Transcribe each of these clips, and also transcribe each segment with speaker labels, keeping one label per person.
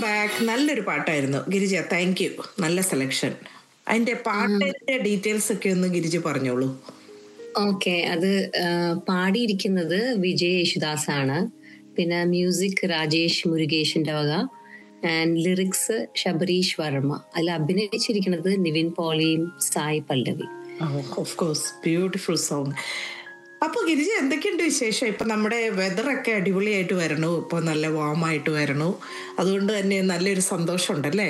Speaker 1: Back നല്ലൊരു പാട്ടായിരുന്നു Girija thank you നല്ല സെലക്ഷൻ അതിന്റെ പാട്ടിന്റെ ഡീറ്റെയിൽസ് ഒക്കെ ഒന്ന് ഗിരിജ പറഞ്ഞോളൂ
Speaker 2: ഓക്കെ അത് ആ, പാടിയിരിക്കുന്നത് വിജയ് യേശുദാസ് ആണ് പിന്നെ മ്യൂസിക് രാജേഷ് മുരുകേഷിന്റെ വക ആൻഡ് ലിറിക്സ് ശബരീഷ് വർമ്മ അതിൽ അഭിനയിച്ചിരിക്കുന്നത് നിവിൻ പോളിയും Sai Pallavi
Speaker 1: of course beautiful song അപ്പൊ ഗിരിജ എന്തൊക്കെയുണ്ട് വിശേഷം ഇപ്പൊ നമ്മുടെ വെതറൊക്കെ അടിപൊളിയായിട്ട് വരണു ഇപ്പൊ നല്ല വാം ആയിട്ട് വരണു അതുകൊണ്ട് തന്നെ നല്ലൊരു സന്തോഷം ഉണ്ടല്ലേ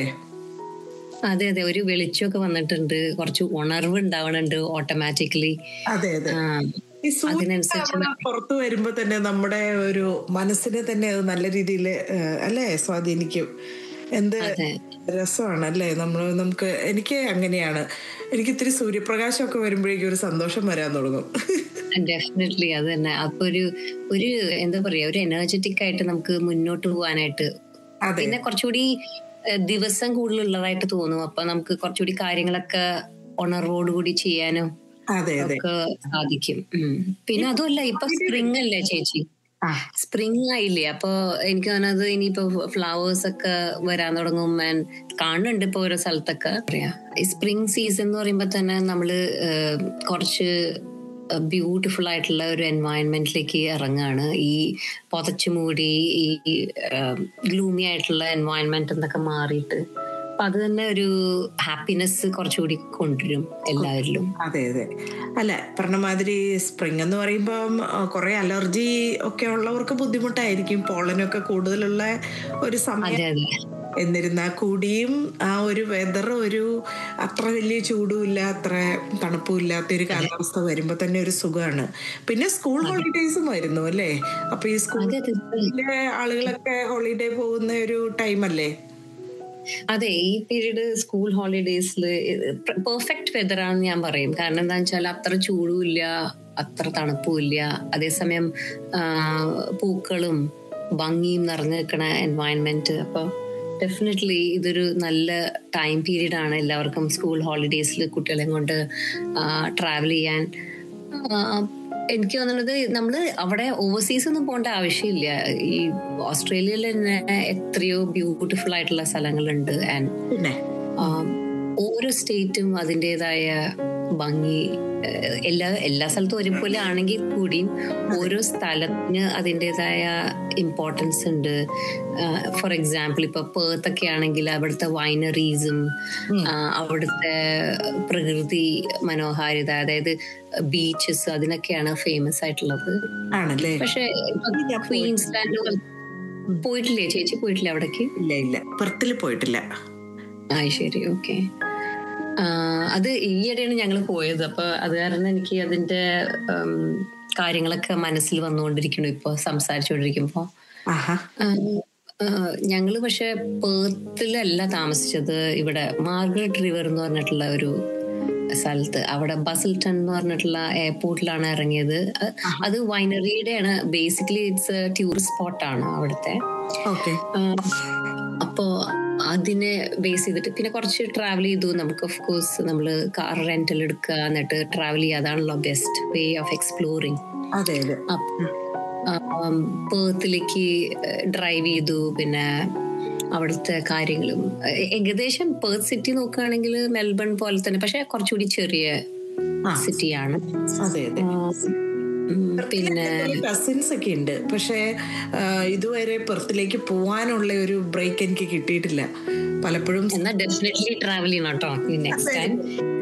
Speaker 2: അതെ അതെ ഒരു വെളിച്ചമൊക്കെ വന്നിട്ടുണ്ട് കുറച്ച് ഉണർവ് ഉണ്ടാവണുണ്ട് ഓട്ടോമാറ്റിക്കലി
Speaker 1: അതെ അതെ ഈ സൂര്യൻ
Speaker 2: അതിനനുസരിച്ച്
Speaker 1: അവിടെ പുറത്തു വരുമ്പോ തന്നെ നമ്മുടെ ഒരു മനസ്സിനെ തന്നെ അത് നല്ല രീതിയിൽ അല്ലേ സ്വാധീനിക്കും എന്ത്
Speaker 2: അതെ
Speaker 1: രസമാണ് അല്ലേ നമ്മൾ നമുക്ക് എനിക്ക് അങ്ങനെയാണ് എനിക്ക് ഇത്തിരി സൂര്യപ്രകാശമൊക്കെ വരുമ്പോഴേക്കും ഒരു സന്തോഷം വരാൻ തുടങ്ങും
Speaker 2: ഡെഫിനറ്റ്ലി അത് തന്നെ അപ്പൊ ഒരു ഒരു എന്താ പറയാ ഒരു എനർജറ്റിക് ആയിട്ട് നമുക്ക് മുന്നോട്ട് പോകാനായിട്ട്
Speaker 1: അതെ
Speaker 2: പിന്നെ കുറച്ചുകൂടി ഏഹ്, ദിവസം കൂടുതലുള്ളതായിട്ട് തോന്നും അപ്പൊ നമുക്ക് കുറച്ചുകൂടി കാര്യങ്ങളൊക്കെ ഉണർവോടുകൂടി ചെയ്യാനും
Speaker 1: അതെ അതെ
Speaker 2: ഒക്കെ സാധിക്കും ഉം. പിന്നെ അതുമല്ല ഇപ്പൊ സ്പ്രിംഗ് അല്ലേ ചേച്ചി
Speaker 1: ആ
Speaker 2: സ്പ്രിംഗ് ആയില്ലേ അപ്പൊ എനിക്ക് തോന്നുന്നത് ഇനിയിപ്പോ ഫ്ലവേഴ്സ് ഒക്കെ വരാൻ തുടങ്ങും ആൻഡ് കാണുന്നുണ്ട് ഇപ്പൊ ഓരോ സ്ഥലത്തൊക്കെ പറയാ ഈ സ്പ്രിംഗ് സീസൺ എന്ന് പറയുമ്പോ തന്നെ നമ്മള് ഏഹ്, കുറച്ച് ബ്യൂട്ടിഫുൾ ആയിട്ടുള്ള ഒരു എൻവയൺമെന്റിലേക്ക് ഇറങ്ങാണ് ഈ പുതച്ചു മൂടി ഈ ഗ്ലൂമി ആയിട്ടുള്ള എൻവയൺമെന്റ് എന്നൊക്കെ മാറിയിട്ട് അപ്പൊ അത് തന്നെ ഒരു ഹാപ്പിനെസ് കുറച്ചുകൂടി കൊണ്ടുവരും എല്ലാവരിലും
Speaker 1: അതെ അതെ അല്ല പറഞ്ഞ മാതിരി സ്പ്രിംഗ് എന്ന് പറയുമ്പം കുറെ അലർജി ഒക്കെ ഉള്ളവർക്ക് ബുദ്ധിമുട്ടായിരിക്കും പോളനൊക്കെ കൂടുതലുള്ള ഒരു സമയം
Speaker 2: അതെ അതെ
Speaker 1: എന്നിരുന്നാൽ കൂടിയും ആ ഒരു വെതർ ഒരു അത്ര വലിയ ചൂടുമില്ല അത്ര തണുപ്പും ഇല്ലാത്ത ഒരു കാലാവസ്ഥ വരുമ്പോ തന്നെ ഒരു സുഖമാണ് പിന്നെ സ്കൂൾ ഹോളിഡേയ്സും വരുന്നു അല്ലേ അപ്പൊ ഈ
Speaker 2: അതെ അതെ
Speaker 1: സ്കൂളിലെ ആളുകളൊക്കെ ഹോളിഡേ പോകുന്ന ഒരു ടൈം അല്ലേ
Speaker 2: അതെ ഈ പീരീഡ് സ്കൂൾ ഹോളിഡേയ്സിൽ പെർഫെക്റ്റ് വെതർ ആണെന്ന് ഞാൻ പറയും കാരണം എന്താണെന്ന് വെച്ചാൽ അത്ര ചൂടുമില്ല അത്ര തണുപ്പുമില്ല അതേസമയം ആ, പൂക്കളും ഭംഗിയും നിറഞ്ഞു നിൽക്കണ എൻവയൺമെന്റ് അപ്പൊ ഡെഫിനറ്റ്ലി ഇതൊരു നല്ല ടൈം പീരീഡ് ആണ് എല്ലാവർക്കും സ്കൂൾ ഹോളിഡേയ്സിൽ കുട്ടികളെയും കൊണ്ട് ട്രാവൽ ചെയ്യാൻ ആ, എനിക്ക് തോന്നുന്നത് നമ്മൾ അവിടെ ഓവർസീസ് ഒന്നും പോകേണ്ട ആവശ്യമില്ല ഈ ഓസ്ട്രേലിയയിൽ തന്നെ എത്രയോ ബ്യൂട്ടിഫുൾ ആയിട്ടുള്ള സ്ഥലങ്ങളുണ്ട് ആൻഡ്
Speaker 1: പിന്നെ
Speaker 2: ഓരോ സ്റ്റേറ്റും അതിൻ്റെതായ ഭംഗി ഏഹ്, എല്ലാ എല്ലാ സ്ഥലത്തും ഒരുപോലെ ആണെങ്കിൽ കൂടിയും ഓരോ സ്ഥലത്തിന് അതിൻ്റെതായ ഇമ്പോർട്ടൻസ് ഉണ്ട് ഫോർ എക്സാമ്പിൾ ഇപ്പൊ പേർത്ത് ഒക്കെ ആണെങ്കിൽ അവിടുത്തെ വൈനറീസും അവിടുത്തെ പ്രകൃതി മനോഹാരിത അതായത് ബീച്ചസ് അതിനൊക്കെയാണ് ഫേമസ് ആയിട്ടുള്ളത്
Speaker 1: ആണല്ലേ
Speaker 2: പക്ഷെ ക്വീൻസ്ലാൻഡ് പോയിട്ടില്ലേ ചേച്ചി പോയിട്ടില്ലേ അവിടേക്ക്
Speaker 1: ഇല്ല ഇല്ല പെർത്തിൽ പോയിട്ടില്ല
Speaker 2: ആ ശരി ഓക്കെ അത് ഈയിടെയാണ് ഞങ്ങൾ പോയത് അപ്പൊ അത് കാരണം എനിക്ക് അതിന്റെ ഉം, കാര്യങ്ങളൊക്കെ മനസ്സിൽ വന്നുകൊണ്ടിരിക്കുന്നു ഇപ്പൊ സംസാരിച്ചുകൊണ്ടിരിക്കുമ്പോ
Speaker 1: ആഹാ
Speaker 2: ഞങ്ങൾ പക്ഷെ പേർത്തിലല്ല താമസിച്ചത് ഇവിടെ മാർഗരറ്റ് റിവർ എന്ന് പറഞ്ഞിട്ടുള്ള ഒരു സ്ഥലത്ത് അവിടെ ബസിൽട്ടൺ എന്ന് പറഞ്ഞിട്ടുള്ള എയർപോർട്ടിലാണ് ഇറങ്ങിയത് അ- അത് വൈനറിയുടെയാണ് ബേസിക്കലി ഇറ്റ്സ് ടൂറിസ്റ്റ് സ്പോട്ടാണ് അവിടുത്തെ
Speaker 1: ഓക്കെ
Speaker 2: ആഹ് അപ്പോ അതിനെ ബേസ് ചെയ്തിട്ട് പിന്നെ കുറച്ച് ട്രാവൽ ചെയ്തു നമുക്ക് ഓഫ് കോഴ്സ് നമ്മൾ കാർ റെന്റൽ എടുക്കുക എന്നിട്ട് ട്രാവൽ ചെയ്യുക അതാണല്ലോ ബെസ്റ്റ് വേ ഓഫ് എക്സ്പ്ലോറിങ്
Speaker 1: അതെ അതെ
Speaker 2: പേർത്തിലേക്ക് ഡ്രൈവ് ചെയ്തു പിന്നെ അവിടുത്തെ കാര്യങ്ങളും ഏ- ഏകദേശം പേർത്ത് സിറ്റി നോക്കുകയാണെങ്കിൽ മെൽബൺ പോലെ തന്നെ പക്ഷെ കുറച്ചുകൂടി ചെറിയ
Speaker 1: ആ.
Speaker 2: സിറ്റിയാണ്
Speaker 1: അതെ അതെ
Speaker 2: പിന്നെ
Speaker 1: കസിൻസ് ഒക്കെ ഉണ്ട് പക്ഷേ ആ, ഇതുവരെ പെർത്തിലേക്ക് പോവാനുള്ള ഒരു ബ്രേക്ക് എനിക്ക് കിട്ടിയിട്ടില്ല പലപ്പോഴും
Speaker 2: എന്നാ ഡെഫിനറ്റ്ലി ട്രാവൽ ചെയ്യണം കേട്ടോ നെക്സ്റ്റ് ടൈം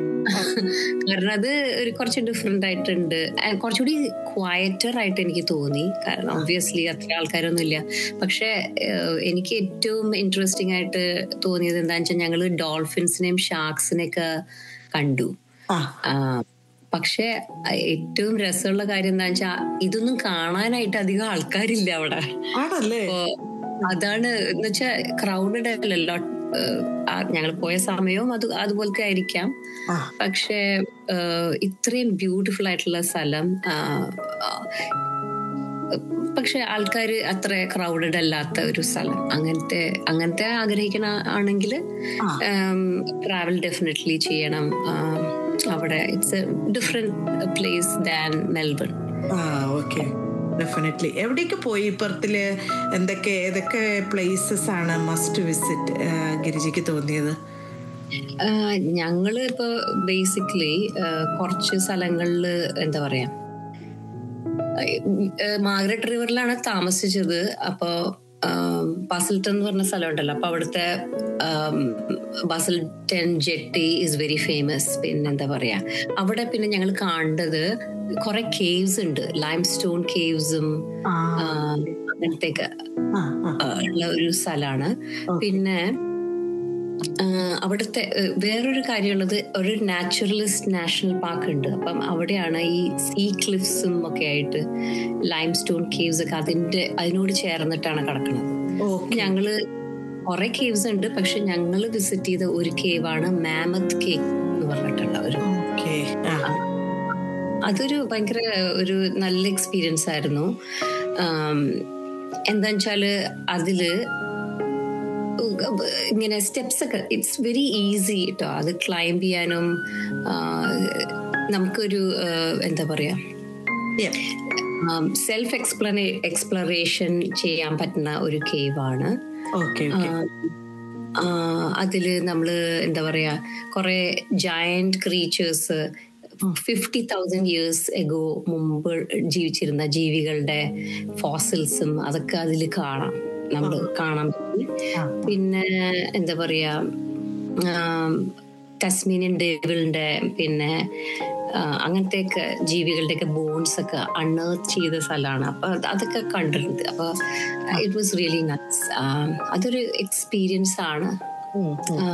Speaker 2: കാരണം അത് ഒരു കുറച്ച് ഡിഫറെന്റ് ആയിട്ടുണ്ട് And കുറച്ചുകൂടി ക്വയറ്റർ ആയിട്ട് എനിക്ക് തോന്നി കാരണം ഒബ്വിയസ്ലി അത്ര ആൾക്കാരൊന്നും ഇല്ല പക്ഷെ ഏഹ്, എനിക്ക് ഏറ്റവും ഇൻട്രസ്റ്റിംഗ് ആയിട്ട് തോന്നിയത് എന്താണെന്ന് വെച്ചാൽ ഞങ്ങൾ ഡോൾഫിൻസിനെയും ഷാർക്സിനെയൊക്കെ കണ്ടു
Speaker 1: ആ
Speaker 2: ആ, പക്ഷെ ഏറ്റവും രസമുള്ള കാര്യം എന്താ വെച്ചാൽ ഇതൊന്നും കാണാനായിട്ട് അധികം ആൾക്കാരില്ല അവിടെ
Speaker 1: ആണല്ലേ
Speaker 2: അപ്പോ അതാണ് എന്ന് വെച്ചാൽ ക്രൗഡഡ് അല്ലല്ലോ ഞങ്ങൾ പോയ സമയവും അത് അതുപോലത്തെ ആയിരിക്കാം
Speaker 1: ആ
Speaker 2: പക്ഷേ ഏഹ്, ഇത്രയും ബ്യൂട്ടിഫുൾ ആയിട്ടുള്ള സ്ഥലം ആ, ആ, പക്ഷെ ആൾക്കാർ അത്ര ക്രൗഡഡ് അല്ലാത്ത ഒരു സ്ഥലം അങ്ങനത്തെ അങ്ങനത്തെ ആഗ്രഹിക്കണ ആണെങ്കിൽ
Speaker 1: ആ.
Speaker 2: ട്രാവൽ ഡെഫിനറ്റ്ലി ചെയ്യണം ആ, അവിടെ it's a different place than Melbourne
Speaker 1: ആ ഓക്കെ ഡെഫിനറ്റ്ലി എവിടേക്ക് പോയി പെർത്തില് എന്തൊക്കെ ഏതൊക്കെ പ്ലേസസ് ആണ് മസ്റ്റ് വിസിറ്റ് ഗിരിജയ്ക്ക് തോന്നിയത്
Speaker 2: ആഹ് ഞങ്ങള് ഇപ്പൊ ബേസിക്കലി കുറച്ച് സ്ഥലങ്ങളില് എന്താ പറയാ മാർഗ്രറ്റ് റിവറിലാണ് താമസിച്ചത് അപ്പോ ബസൽട്ടൺ എന്ന് പറഞ്ഞ സ്ഥലമുണ്ടല്ലോ അപ്പൊ അവിടുത്തെ Busselton jetty is very famous പിന്നെ എന്താ പറയാ അവിടെ പിന്നെ ഞങ്ങൾ കണ്ടത് കുറെ കേവ്സ് ഉണ്ട് ലൈം സ്റ്റോൺ കേവ്സും അങ്ങനത്തെയൊക്കെ
Speaker 1: ആ, ആ.
Speaker 2: ആ, ഉള്ള ഒരു സ്ഥലമാണ് പിന്നെ ആ, അവിടുത്തെ ഏ, വേറൊരു കാര്യമുള്ളത് ഒരു നാച്ചുറലിസ്റ്റ് നാഷണൽ പാർക്ക് ഉണ്ട് അപ്പം അവിടെയാണ് ഈ സീ ക്ലിഫ്സും ഒക്കെ ആയിട്ട് ലൈം സ്റ്റോൺ കേവ്സ് ഒക്കെ അതിന്റെ അതിനോട് ചേർന്നിട്ടാണ് കിടക്കുന്നത്
Speaker 1: ഓക്കെ
Speaker 2: ഞങ്ങള് കുറെ കേവ്സ് ഉണ്ട് പക്ഷെ ഞങ്ങൾ വിസിറ്റ് ചെയ്ത ഒരു കേവാണ് മാമത്ത് കേവ് എന്ന് പറഞ്ഞിട്ടുള്ള ഒരു
Speaker 1: ഓക്കെ ആ
Speaker 2: അതൊരു ഭയങ്കര ഒരു നല്ല എക്സ്പീരിയൻസ് ആയിരുന്നു ആം, എന്താന്ന് വെച്ചാല് അതില് ഇങ്ങനെ സ്റ്റെപ്സ് ഒക്കെ ഇറ്റ്സ് വെരി ഈസി കേട്ടോ അത് ക്ലൈംബ് ചെയ്യാനും ആ, നമുക്കൊരു ആ, എന്താ പറയാ
Speaker 1: Yeah.
Speaker 2: സെൽഫ് എക്സ്പ്ലനേ എക്സ്പ്ലറേഷൻ ചെയ്യാൻ പറ്റുന്ന ഒരു കേവാണ്
Speaker 1: ഓക്കെ ഓക്കെ
Speaker 2: അതില് നമ്മള് എന്താ പറയാ കുറെ giant creatures fifty thousand years ago മുമ്പ് ജീവിച്ചിരുന്ന ജീവികളുടെ ഫോസിൽസും അതൊക്കെ അതിൽ കാണാം നമ്മൾ കാണാൻ പറ്റി
Speaker 1: ആ.
Speaker 2: പിന്നെ എന്താ പറയാ ടസ്മീനിയൻ ഡേവിളിന്റെ പിന്നെ ആ, അങ്ങനത്തെയൊക്കെ ജീവികളുടെയൊക്കെ ബോൺസ് ഒക്കെ അണ്ണേർത്ത് ചെയ്ത സ്ഥലമാണ് അപ്പൊ അത് അതൊക്കെ കണ്ടിട്ടുണ്ട് അപ്പൊ ഇറ്റ് വാസ് റിയലി നൈസ് അതൊരു എക്സ്പീരിയൻസ് ആണ്
Speaker 1: ഉം, ഉം.
Speaker 2: ആ,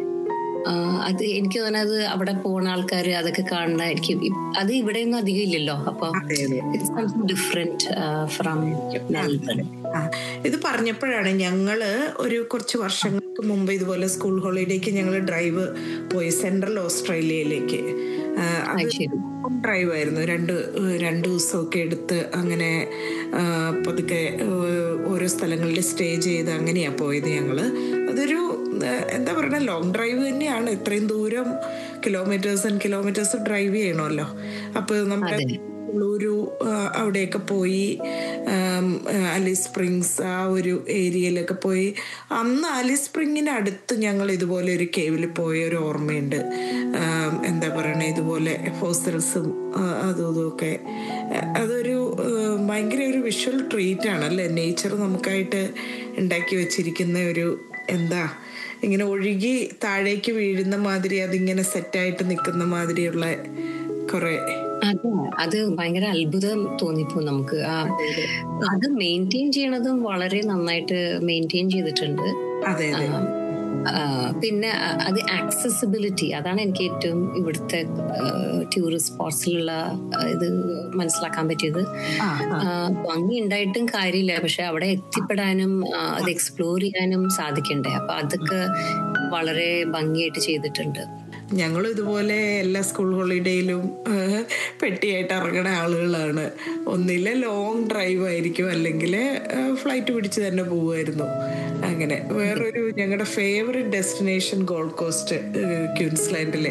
Speaker 2: ആ, അത് എനിക്ക് തോന്നുന്നത് അവിടെ പോണ ആൾക്കാർ അതൊക്കെ കാണുന്നതായിരിക്കും ഇ- അത് ഇവിടെയൊന്നും അധികം ഇല്ലല്ലോ അപ്പൊ
Speaker 1: അതെ അതെ
Speaker 2: it's something different from Melbourne
Speaker 1: ആ, ഇത് പറഞ്ഞപ്പോഴാണ് ഞങ്ങള് ഒരു കുറച്ച് വർഷങ്ങൾക്ക് മുമ്പ് ഇതുപോലെ സ്കൂൾ ഹോളിഡേക്ക് ഞങ്ങൾ ഡ്രൈവ് പോയി സെൻട്രൽ ഓസ്ട്രേലിയയിലേക്ക് ആ, അത്
Speaker 2: അത് ശരി
Speaker 1: ഡ്രൈവ് ആയിരുന്നു രണ്ട് ഏഹ്, രണ്ട് ദിവസമൊക്കെ എടുത്ത് അങ്ങനെ ആ, പതുക്കെ ഏഹ്, ഓരോ സ്ഥലങ്ങളിൽ സ്റ്റേ ചെയ്ത് അങ്ങനെയാ പോയത് ഞങ്ങള് അതൊരു ഏഹ്, എന്താ പറയുക ലോങ് ഡ്രൈവ് തന്നെയാണ് ഇത്രയും ദൂരം കിലോമീറ്റേഴ്സ് ആൻഡ് കിലോമീറ്റേഴ്സ് ഡ്രൈവ് ചെയ്യണമല്ലോ അപ്പൊ നമ്മുടെ
Speaker 2: അതെ.
Speaker 1: ഒരു അവിടെയൊക്കെ പോയി ആം, ആ, അലിസ് സ്പ്രിങ്സ് ആ ഒരു ഏരിയയിലൊക്കെ പോയി അന്ന് അലിസ് സ്പ്രിങ്ങിന് അടുത്ത് ഞങ്ങൾ ഇതുപോലെ ഒരു കേവിൽ പോയ ഒരു ഓർമ്മയുണ്ട് ആം, എന്താ പറയണേ ഇതുപോലെ ഫോസിൽസും അതും ഇതും ഒക്കെ ആ, അതൊരു ആ, ഭയങ്കര ഒരു വിഷ്വൽ ട്രീറ്റ് ആണ് അല്ലേ നേച്ചർ നമുക്കായിട്ട് ഉണ്ടാക്കി വെച്ചിരിക്കുന്ന ഒരു എന്താ ഇങ്ങനെ ഒഴുകി താഴേക്ക് വീഴുന്ന മാതിരി അതിങ്ങനെ സെറ്റായിട്ട് നിൽക്കുന്ന മാതിരിയുള്ള കുറെ
Speaker 2: അതെ അത് ഭയങ്കര അത്ഭുതം തോന്നിപ്പോ നമുക്ക് ആ, അത് മെയിൻറ്റെയിൻ ചെയ്യണതും വളരെ നന്നായിട്ട് മെയിൻറ്റെയിൻ ചെയ്തിട്ടുണ്ട്
Speaker 1: അതെ അതെ
Speaker 2: ആ, ആ, പിന്നെ അ- അത് ആക്സസിബിലിറ്റി അതാണ് എനിക്ക് ഏറ്റവും ഇവിടുത്തെ ടൂറിസ്റ്റ് സ്പോട്സിലുള്ള ഇത് മനസ്സിലാക്കാൻ പറ്റിയത്
Speaker 1: ആ ആ
Speaker 2: ആ, ഭംഗി ഉണ്ടായിട്ടും കാര്യമില്ല പക്ഷെ അവിടെ എത്തിപ്പെടാനും ആ, അത് എക്സ്പ്ലോർ ചെയ്യാനും സാധിക്കണ്ടേ അപ്പൊ അതൊക്കെ വളരെ ഭംഗിയായിട്ട് ചെയ്തിട്ടുണ്ട്
Speaker 1: ഞങ്ങളും ഇതുപോലെ എല്ലാ സ്കൂൾ ഹോളിഡേയിലും ഏഹ്, പെട്ടിയായിട്ട് ഇറങ്ങുന്ന ആളുകളാണ് ഒന്നില്ല ലോങ് ഡ്രൈവ് ആയിരിക്കും അല്ലെങ്കിൽ ഫ്ലൈറ്റ് പിടിച്ച് തന്നെ പോവുമായിരുന്നു അങ്ങനെ വേറൊരു ഞങ്ങളുടെ ഫേവറേറ്റ് ഡെസ്റ്റിനേഷൻ ഗോൾഡ് കോസ്റ്റ് ക്യൂൻസ്ലാൻഡിലെ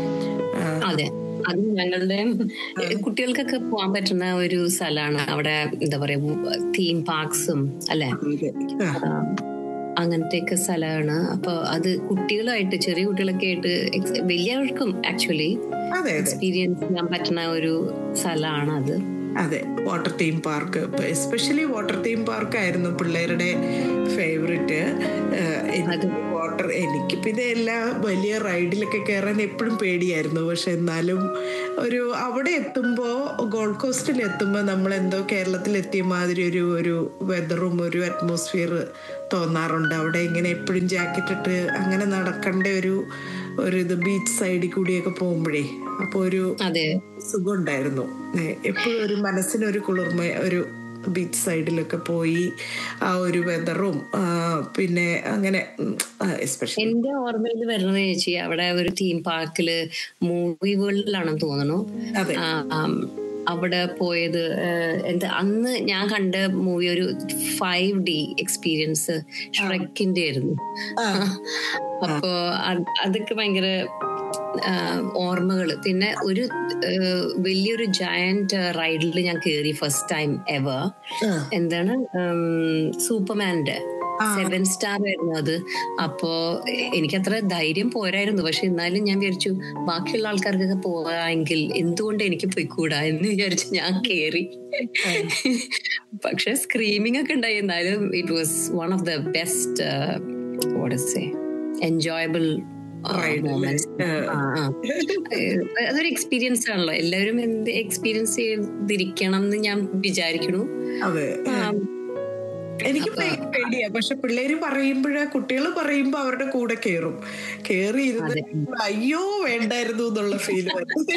Speaker 2: അതെ അത് ഞങ്ങളുടെ കുട്ടികൾക്കൊക്കെ പോകാൻ പറ്റുന്ന ഒരു സ്ഥലമാണ് അവിടെ എന്താ പറയാ തീം പാർക്സും അല്ലെ അങ്ങനത്തെയൊക്കെ സ്ഥലമാണ് അപ്പൊ അത് കുട്ടികളായിട്ട് ചെറിയ കുട്ടികളൊക്കെ ആയിട്ട് ex- വലിയവർക്കും ആക്ച്വലി
Speaker 1: അതെ അതെ
Speaker 2: എക്സ്പീരിയൻസ് ചെയ്യാൻ പറ്റുന്ന ഒരു സ്ഥലമാണ് അത്
Speaker 1: അതെ water theme park especially water theme park ആയിരുന്നു പിള്ളേരുടെ ഫേവറേറ്റ് വാട്ടർ എനിക്ക് പിന്നെ എല്ലാ വലിയ റൈഡിലൊക്കെ കയറാൻ എപ്പോഴും പേടിയായിരുന്നു പക്ഷെ എന്നാലും ഒരു അവിടെ എത്തുമ്പോൾ ഗോൾഡ് കോസ്റ്റിൽ എത്തുമ്പോൾ നമ്മൾ എന്തോ കേരളത്തിൽ എത്തിയ മാതിരി ഒരു ഒരു വെതറും ഒരു അറ്റ്മോസ്ഫിയർ തോന്നാറുണ്ട് അവിടെ ഇങ്ങനെ എപ്പോഴും ജാക്കറ്റ് ഇട്ട് അങ്ങനെ നടക്കേണ്ട ഒരു ഒരു ഇത് ബീച്ച് സൈഡിൽ കൂടിയൊക്കെ പോകുമ്പോഴേ അപ്പോൾ ഒരു
Speaker 2: അതെ
Speaker 1: സുഖമുണ്ടായിരുന്നു എപ്പോഴും ഒരു മനസ്സിനൊരു കുളിർമ ഒരു ബീച്ച് സൈഡിലൊക്കെ പോയി ആ ഒരു വെതറും പിന്നെ അങ്ങനെ എസ്പെഷ്യലി
Speaker 2: എന്റെ ഓർമ്മയിൽ വരുന്നത് ചേച്ചി അവിടെ ഒരു തീം പാർക്കില് മൂവി വേൾഡിലാണെന്ന് തോന്നുന്നു
Speaker 1: അതെ
Speaker 2: ആ, ആം, അവിടെ പോയത് ഏഹ്, എന്താ അന്ന് ഞാൻ കണ്ട മൂവി ഒരു ഫൈവ് ഡി എക്സ്പീരിയൻസ് ഷ്രെക്കിന്റെ ആയിരുന്നു
Speaker 1: ആ.
Speaker 2: അപ്പോ അത് അതൊക്കെ ഭയങ്കര ഓർമ്മകൾ പിന്നെ ഒരു ആ, വലിയൊരു ജയന്റ് റൈഡിൽ ഞാൻ കയറി ഫസ്റ്റ് ടൈം എവർ
Speaker 1: ആ.
Speaker 2: എന്താണ് സൂപ്പർമാന്റെ
Speaker 1: ആ.
Speaker 2: സെവൻ സ്റ്റാർ ആയിരുന്നു അത് അപ്പോ എ- എനിക്കത്ര ധൈര്യം പോരായിരുന്നു പക്ഷെ എന്നാലും ഞാൻ വിചാരിച്ചു ബാക്കിയുള്ള ആൾക്കാർക്കൊക്കെ പോവാമെങ്കിൽ എന്തുകൊണ്ട് എനിക്ക് പോയിക്കൂടാ എന്ന് വിചാരിച്ചു ഞാൻ കേറി പക്ഷെ സ്ക്രീമിംഗ് ഒക്കെ ഉണ്ടായി എന്നാലും it was one of the best what is enjoyable
Speaker 1: Ride അല്ലേ?
Speaker 2: മൊമെന്റ്സ് അതൊരു എക്സ്പീരിയൻസ് ആണല്ലോ എല്ലാവരും എന്ത് എക്സ്പീരിയൻസ് ചെയ്തിരിക്കണം എന്ന് ഞാൻ വിചാരിക്കണു
Speaker 1: അതെ
Speaker 2: ആം,
Speaker 1: എനിക്ക് പേ- പേടിയാ പക്ഷെ പിള്ളേര് പറയുമ്പോഴ കുട്ടികൾ പറയുമ്പോ അവരുടെ കൂടെ കേറും കേറി ഇരുന്ന് അയ്യോ വേണ്ടായിരുന്നു എന്നുള്ള ഫീൽ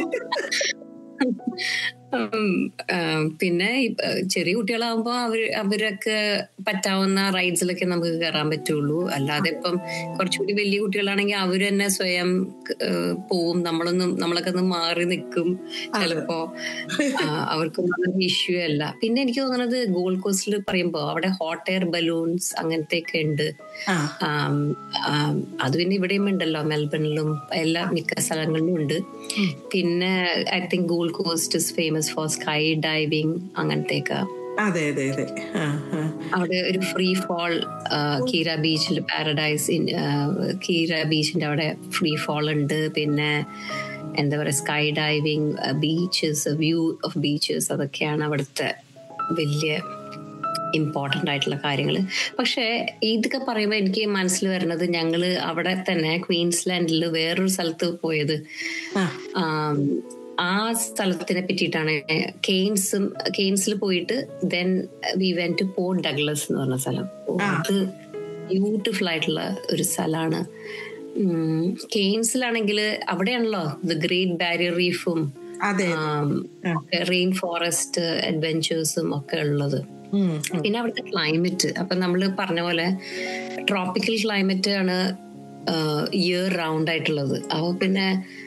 Speaker 2: ഉം, ആം, പിന്നെ ഈ, ഏ, ചെറിയ കുട്ടികളാവുമ്പോ അവര് അവരൊക്കെ പറ്റാവുന്ന റൈഡ്സിലൊക്കെ നമുക്ക് കയറാൻ പറ്റുള്ളൂ അല്ലാതെ ഇപ്പം കുറച്ചുകൂടി വലിയ കുട്ടികളാണെങ്കിൽ അവര് തന്നെ സ്വയം ഏ, പോവും നമ്മളൊന്നും നമ്മളൊക്കെ ഒന്ന് മാറി നിൽക്കും ചിലപ്പോ ആ, അവർക്കൊന്നും അതൊരു ഇഷ്യൂ അല്ല പിന്നെ എനിക്ക് തോന്നുന്നത് ഗോൾഡ് കോസ്റ്റിൽ പറയുമ്പോ അവിടെ ഹോട്ട് എയർ ബലൂൺസ് അങ്ങനത്തെ ഒക്കെ ഉണ്ട് ആം, ആം, അത് പിന്നെ ഇവിടെയും ഉണ്ടല്ലോ മെൽബണിലും എല്ലാ മിക്ക സ്ഥലങ്ങളിലും ഉണ്ട് പിന്നെ I think Gold Coast is famous for skydiving അങ്ങനത്തെയൊക്കെ
Speaker 1: അതെ അതെ അതെ ആ, ആ.
Speaker 2: അവിടെ ഒരു ഫ്രീ ഫോൾ കീര ബീച്ചിൽ പാരഡൈസ് ഇൻ കീര ബീച്ചിന്റെ അവിടെ ഫ്രീ ഫോൾ ഉണ്ട് പിന്നെ എന്താ പറയുക skydiving beaches view of beaches അതൊക്കെയാണ് അവിടുത്തെ വലിയ ഇമ്പോർട്ടൻ്റ് ആയിട്ടുള്ള കാര്യങ്ങൾ പക്ഷേ ഇതൊക്കെ പറയുമ്പോൾ എനിക്ക് മനസ്സിൽ വരുന്നത് ഞങ്ങൾ അവിടെ തന്നെ ക്വീൻസ്ലാൻഡിൽ വേറൊരു സ്ഥലത്ത് പോയത്
Speaker 1: ആ.
Speaker 2: ആം, ആ സ്ഥലത്തിനെ പറ്റിയിട്ടാണ് കെയ്ൻസും കെയ്ൻസിൽ പോയിട്ട് then we went to Port Douglas എന്ന് പറഞ്ഞ സ്ഥലം ഓ, അത് ബ്യൂട്ടിഫുൾ ആയിട്ടുള്ള ഒരു സ്ഥലമാണ് കെയ്ൻസിലാണെങ്കിൽ അവിടെയാണല്ലോ ദ ഗ്രേറ്റ് ബാരിയർ റീഫും
Speaker 1: അതെ
Speaker 2: റെയിൻ ഫോറസ്റ്റ് അഡ്വെഞ്ചേഴ്സും ഒക്കെ ഉള്ളത്
Speaker 1: ഉം.
Speaker 2: പിന്നെ അവിടുത്തെ ക്ലൈമറ്റ് അപ്പൊ നമ്മൾ പറഞ്ഞ പോലെ ട്രോപ്പിക്കൽ ക്ലൈമറ്റ് ആണ് ഇയർ റൗണ്ട് ആയിട്ടുള്ളത് അപ്പൊ പിന്നെ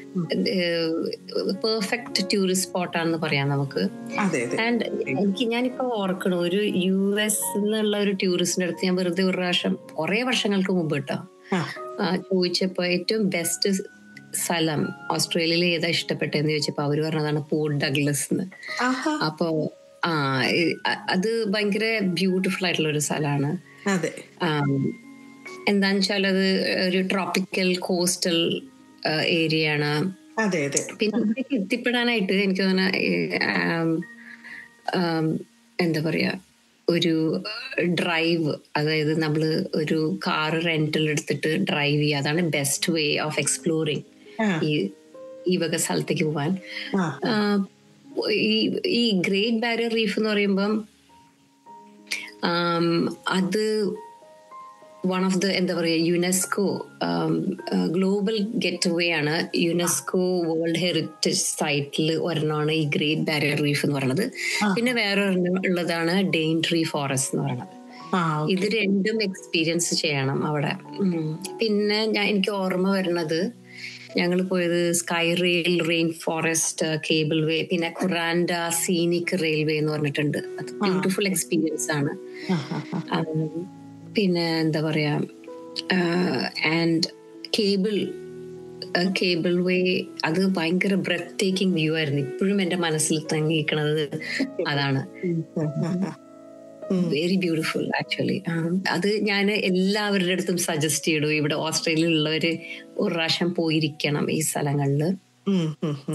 Speaker 2: പെർഫെക്റ്റ് ടൂറിസ്റ്റ് സ്പോട്ടാണെന്ന് പറയാം നമുക്ക്
Speaker 1: അതെ അതെ
Speaker 2: ആൻഡ് എനിക്ക് ഞാനിപ്പോ ഓർക്കണു ഒരു യു എസ് എന്നുള്ള ഒരു ടൂറിസ്റ്റിന്റെ അടുത്ത് ഞാൻ വെറുതെ ഒരു പ്രാവശ്യം കുറെ വർഷങ്ങൾക്ക് മുമ്പ് കേട്ടോ
Speaker 1: ആ.
Speaker 2: ആ, ചോദിച്ചപ്പോ ഏറ്റവും ബെസ്റ്റ് സ്ഥലം ഓസ്ട്രേലിയയിൽ ഏതാ ഇഷ്ടപ്പെട്ടതെന്ന് ചോദിച്ചപ്പോ അവര് പറഞ്ഞതാണ് പോർട്ട് ഡഗ്ലസ് എന്ന്
Speaker 1: ആഹാ
Speaker 2: അപ്പോ ആ ഇ- അ- അത് ഭയങ്കര ബ്യൂട്ടിഫുൾ ആയിട്ടുള്ള ഒരു സ്ഥലമാണ്
Speaker 1: അതെ
Speaker 2: എന്താന്ന് വെച്ചാൽ അത് ഒരു ട്രോപ്പിക്കൽ കോസ്റ്റൽ ഏരിയ ആണ്
Speaker 1: അതെ അതെ
Speaker 2: പിന്നെ ഇവിടേക്ക് എത്തിപ്പെടാനായിട്ട് എനിക്ക് തോന്നുന്ന എന്താ പറയാ ഒരു ഡ്രൈവ് അതായത് നമ്മൾ ഒരു കാർ റെന്റൽ എടുത്തിട്ട് ഡ്രൈവ് ചെയ്യുക അതാണ് ബെസ്റ്റ് വേ ഓഫ് എക്സ്പ്ലോറിങ്
Speaker 1: ആ.
Speaker 2: ഈ ഈ വക സ്ഥലത്തേക്ക് പോവാൻ
Speaker 1: ആ.
Speaker 2: ആ, ഈ ഈ ഗ്രേറ്റ് ബാരിയർ റീഫ് എന്ന് പറയുമ്പം ആം, അത് വൺ ഓഫ് ദ എന്താ പറയുക യുനെസ്കോ ഗ്ലോബൽ ഗെറ്റ് വേ ആണ് യുനെസ്കോ വേൾഡ് ഹെറിറ്റേജ് സൈറ്റിൽ ഒരെണ്ണമാണ് ഈ ഗ്രേറ്റ് ബാരിയർ റീഫ് എന്ന് പറയുന്നത് പിന്നെ വേറെ ഒരെണ്ണം ഉള്ളതാണ് ഡെയിൻ ട്രീ ഫോറസ്റ്റ് എന്ന് പറയുന്നത്
Speaker 1: ആ
Speaker 2: ഇത് രണ്ടും എക്സ്പീരിയൻസ് ചെയ്യണം അവിടെ ഉം. പിന്നെ ഞാൻ എനിക്ക് ഓർമ്മ വരുന്നത് ഞങ്ങൾ പോയത് Skyrail rainforest cable way പിന്നെ ഖുറാൻഡ സീനിക് റെയിൽവേ എന്ന് പറഞ്ഞിട്ടുണ്ട് അത് ബ്യൂട്ടിഫുൾ എക്സ്പീരിയൻസ് ആണ്
Speaker 1: ആ, ആ, ആ.
Speaker 2: ഉം, പിന്നെ എന്താ പറയാ ആൻഡ് കേബിൾ കേബിൾ വേ അത് ഭയങ്കര ബ്രെത്ത് ടേക്കിംഗ് വ്യൂ ആയിരുന്നു ഇപ്പോഴും എന്റെ മനസ്സിൽ തങ്ങിയിരിക്കണത് അതാണ് വെരി ബ്യൂട്ടിഫുൾ ആക്ച്വലി അത് ഞാൻ എല്ലാവരുടെ അടുത്തും സജസ്റ്റ് ചെയ്തു ഇവിടെ ഓസ്ട്രേലിയയിൽ ഉള്ളവര് ഒരു പ്രാവശ്യം പോയിരിക്കണം ഈ സ്ഥലങ്ങളിൽ
Speaker 1: ഉം, ഉം, ഉം.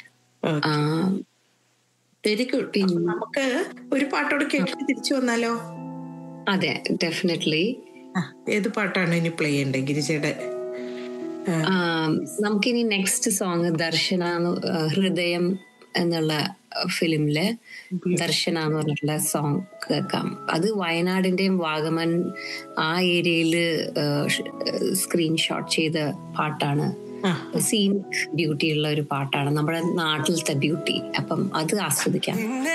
Speaker 1: വെരി ഗുഡ് നമുക്ക് ഒരു പാട്ടോട് കേട്ടിട്ട് തിരിച്ചു വന്നാലോ
Speaker 2: അതെ ഡെഫിനറ്റ്ലി
Speaker 1: ആ, ഏത് പാട്ടാണ് ഇനി പ്ലേ ചെയ്യണ്ടേ ഗിരിജയുടെ
Speaker 2: നമുക്കിനി നെക്സ്റ്റ് സോങ് ദർശന എന്ന്- ആ, ഹൃദയം എന്നുള്ള ഫിലിമിലെ ദർശന എന്ന് പറഞ്ഞിട്ടുള്ള സോങ് കേൾക്കാം അത് വയനാടിന്റെയും വാഗമൻ ആ ഏരിയയിൽ സ്ക്രീൻഷോട്ട് ചെയ്ത പാട്ടാണ്
Speaker 1: ആ
Speaker 2: സീനിക് ബ്യൂട്ടി ഉള്ള ഒരു പാട്ടാണ് നമ്മുടെ നാട്ടിലത്തെ ബ്യൂട്ടി അപ്പം അത് ആസ്വദിക്കാം
Speaker 3: നിന്നെ